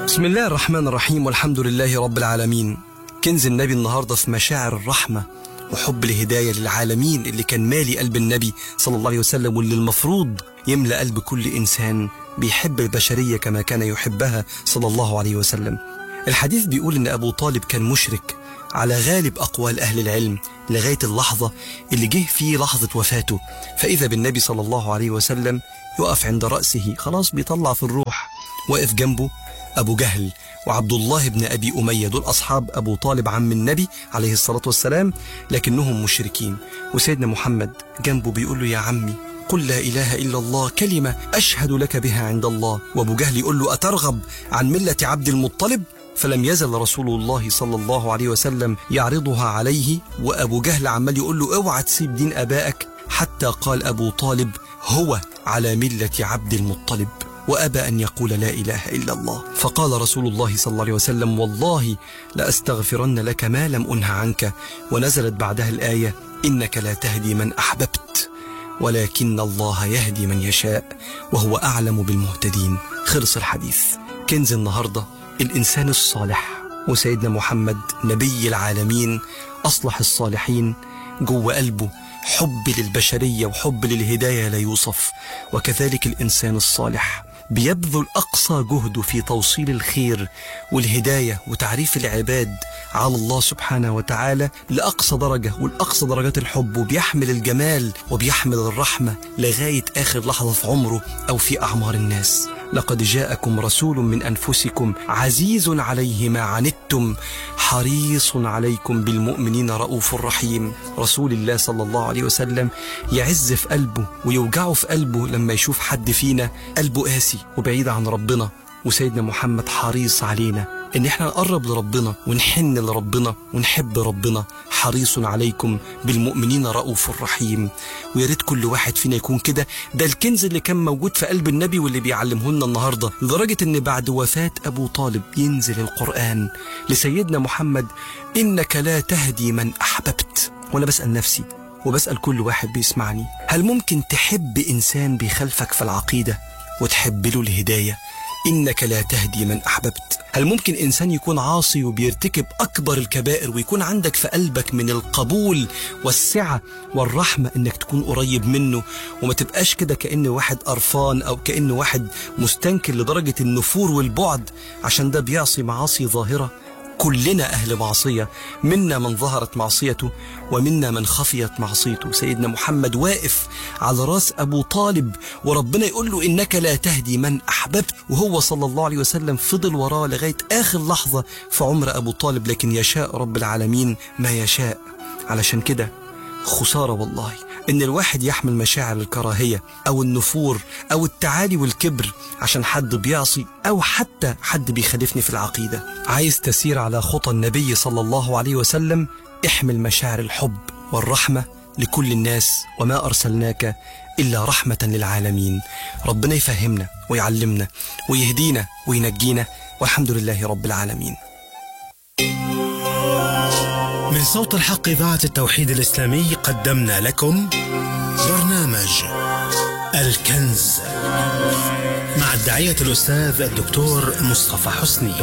بسم الله الرحمن الرحيم والحمد لله رب العالمين كنز النبي النهاردة في مشاعر الرحمة وحب الهداية للعالمين اللي كان مالي قلب النبي صلى الله عليه وسلم واللي المفروض يملأ قلب كل إنسان بيحب البشرية كما كان يحبها صلى الله عليه وسلم الحديث بيقول إن أبو طالب كان مشرك على غالب أقوال أهل العلم لغاية اللحظة اللي جه فيه لحظة وفاته فإذا بالنبي صلى الله عليه وسلم يقف عند رأسه خلاص بيطلع في الروح واقف جنبه أبو جهل وعبد الله بن أبي أمية دول أصحاب أبو طالب عم النبي عليه الصلاة والسلام لكنهم مشركين وسيدنا محمد جنبه بيقول له يا عمي قل لا إله إلا الله كلمة أشهد لك بها عند الله وأبو جهل يقول له أترغب عن ملة عبد المطلب فلم يزل رسول الله صلى الله عليه وسلم يعرضها عليه وأبو جهل عمال يقول له اوعى تسيب دين أبائك حتى قال أبو طالب هو على ملة عبد المطلب وأبى أن يقول لا إله إلا الله فقال رسول الله صلى الله عليه وسلم والله لأستغفرن لك ما لم أنه عنك ونزلت بعدها الآية إنك لا تهدي من أحببت ولكن الله يهدي من يشاء وهو أعلم بالمهتدين خلص الحديث كنز النهاردة الإنسان الصالح وسيدنا محمد نبي العالمين أصلح الصالحين جوه قلبه حب للبشرية وحب للهداية لا يوصف وكذلك الإنسان الصالح بيبذل أقصى جهده في توصيل الخير والهداية وتعريف العباد على الله سبحانه وتعالى لأقصى درجة والأقصى درجات الحب وبيحمل الجمال وبيحمل الرحمة لغاية آخر لحظة في عمره أو في أعمار الناس لقد جاءكم رسول من أنفسكم عزيز عليه ما عنتم حريص عليكم بالمؤمنين رؤوف رحيم رسول الله صلى الله عليه وسلم يعز في قلبه ويوجعه في قلبه لما يشوف حد فينا قلبه قاسي وبعيد عن ربنا وسيدنا محمد حريص علينا ان احنا نقرب لربنا ونحن لربنا ونحب ربنا حريص عليكم بالمؤمنين رؤوف رحيم ويا ريت كل واحد فينا يكون كده ده الكنز اللي كان موجود في قلب النبي واللي بيعلمه لنا النهارده لدرجه ان بعد وفاه ابو طالب ينزل القران لسيدنا محمد انك لا تهدي من احببت وانا بسال نفسي وبسال كل واحد بيسمعني هل ممكن تحب انسان بيخالفك في العقيده وتحب له الهدايه إنك لا تهدي من أحببت هل ممكن إنسان يكون عاصي وبيرتكب أكبر الكبائر ويكون عندك في قلبك من القبول والسعة والرحمة إنك تكون قريب منه وما تبقاش كده كأن واحد قرفان أو كأن واحد مستنكر لدرجة النفور والبعد عشان ده بيعصي معاصي ظاهرة كلنا أهل معصية منا من ظهرت معصيته ومنا من خفيت معصيته سيدنا محمد واقف على راس أبو طالب وربنا يقول له إنك لا تهدي من أحببت وهو صلى الله عليه وسلم فضل وراه لغاية آخر لحظة في عمر أبو طالب لكن يشاء رب العالمين ما يشاء علشان كده خسارة والله إن الواحد يحمل مشاعر الكراهية أو النفور أو التعالي والكبر عشان حد بيعصي أو حتى حد بيخالفني في العقيدة عايز تسير على خطى النبي صلى الله عليه وسلم احمل مشاعر الحب والرحمة لكل الناس وما أرسلناك إلا رحمة للعالمين ربنا يفهمنا ويعلمنا ويهدينا وينجينا والحمد لله رب العالمين من صوت الحق إذاعة التوحيد الإسلامي قدمنا لكم برنامج الكنز مع الداعية الأستاذ الدكتور مصطفى حسني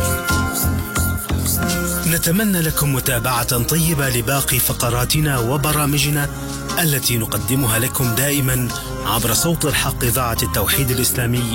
نتمنى لكم متابعة طيبة لباقي فقراتنا وبرامجنا التي نقدمها لكم دائما عبر صوت الحق إذاعة التوحيد الإسلامي